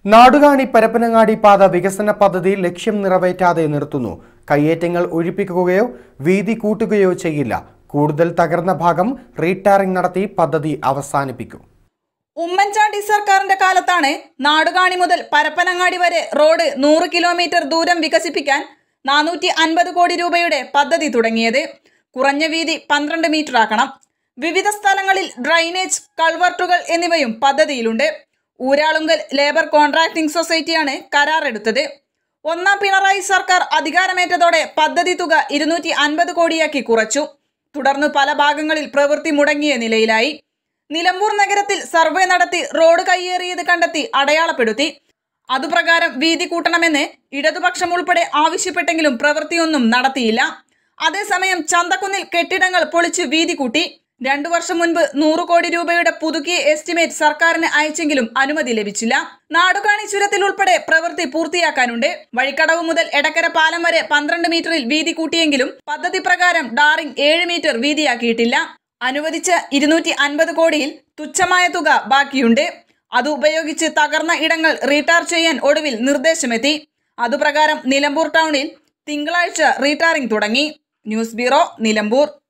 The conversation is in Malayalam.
നാടുകാണി പരപ്പനങ്ങാടി പാത വികസന പദ്ധതി ലക്ഷ്യം നിറവേറ്റാതെ നിർത്തുന്നു കയ്യേറ്റങ്ങൾ ഒഴിപ്പിക്കുകയോ വീതി കൂട്ടുകയോ ചെയ്യില്ല കൂടുതൽ തകർന്ന ഭാഗം റീടാറിംഗ് നടത്തി പദ്ധതി അവസാനിപ്പിക്കും ഉമ്മൻചാണ്ടി സർക്കാരിന്റെ കാലത്താണ് നാടുകാണി മുതൽ പരപ്പനങ്ങാടി വരെ റോഡ് നൂറ് കിലോമീറ്റർ ദൂരം വികസിപ്പിക്കാൻ നാനൂറ്റി അൻപത് കോടി രൂപയുടെ പദ്ധതി തുടങ്ങിയത് കുറഞ്ഞ വീതി പന്ത്രണ്ട് മീറ്റർ ആക്കണം വിവിധ സ്ഥലങ്ങളിൽ ഡ്രൈനേജ് കൾവർട്ടുകൾ എന്നിവയും പദ്ധതിയിലുണ്ട് ഊരാളുങ്കൽ ലേബർ കോൺട്രാക്ടിംഗ് സൊസൈറ്റിയാണ് കരാറെടുത്തത് ഒന്നാം പിണറായി സർക്കാർ അധികാരമേറ്റതോടെ പദ്ധതി തുക ഇരുന്നൂറ്റി അൻപത് കോടിയാക്കി കുറച്ചു തുടർന്ന് പല ഭാഗങ്ങളിൽ പ്രവൃത്തി മുടങ്ങിയ നിലയിലായി നിലമ്പൂർ നഗരത്തിൽ സർവേ നടത്തി റോഡ് കയ്യേറിയത് കണ്ടെത്തി അടയാളപ്പെടുത്തി അതുപ്രകാരം വീതി കൂട്ടണമെന്ന് ഇടതുപക്ഷം ഉൾപ്പെടെ ആവശ്യപ്പെട്ടെങ്കിലും പ്രവൃത്തിയൊന്നും നടത്തിയില്ല അതേസമയം ചന്തക്കുന്നിൽ കെട്ടിടങ്ങൾ പൊളിച്ച് വീതി കൂട്ടി രണ്ടു വർഷം മുൻപ് നൂറ് കോടി രൂപയുടെ പുതുക്കിയ എസ്റ്റിമേറ്റ് സർക്കാരിന് അയച്ചെങ്കിലും അനുമതി ലഭിച്ചില്ല നാടുകാണി ചുരത്തിൽ ഉൾപ്പെടെ പ്രവൃത്തി പൂർത്തിയാക്കാനുണ്ട് വഴിക്കടവ് മുതൽ എടക്കര പാലം വരെ പന്ത്രണ്ട് മീറ്ററിൽ വീതി കൂട്ടിയെങ്കിലും പദ്ധതി പ്രകാരം ഡാറിംഗ് ഏഴ് മീറ്റർ വീതിയാക്കിയിട്ടില്ല അനുവദിച്ച ഇരുന്നൂറ്റി അൻപത് കോടിയിൽ തുച്ഛമായ തുക ബാക്കിയുണ്ട് അത് ഉപയോഗിച്ച് തകർന്ന ഇടങ്ങൾ റീടാർ ചെയ്യാൻ ഒടുവിൽ നിർദ്ദേശമെത്തി അതുപ്രകാരം നിലമ്പൂർ ടൗണിൽ തിങ്കളാഴ്ച റീടാറിംഗ് തുടങ്ങി ന്യൂസ് ബ്യൂറോ നിലമ്പൂർ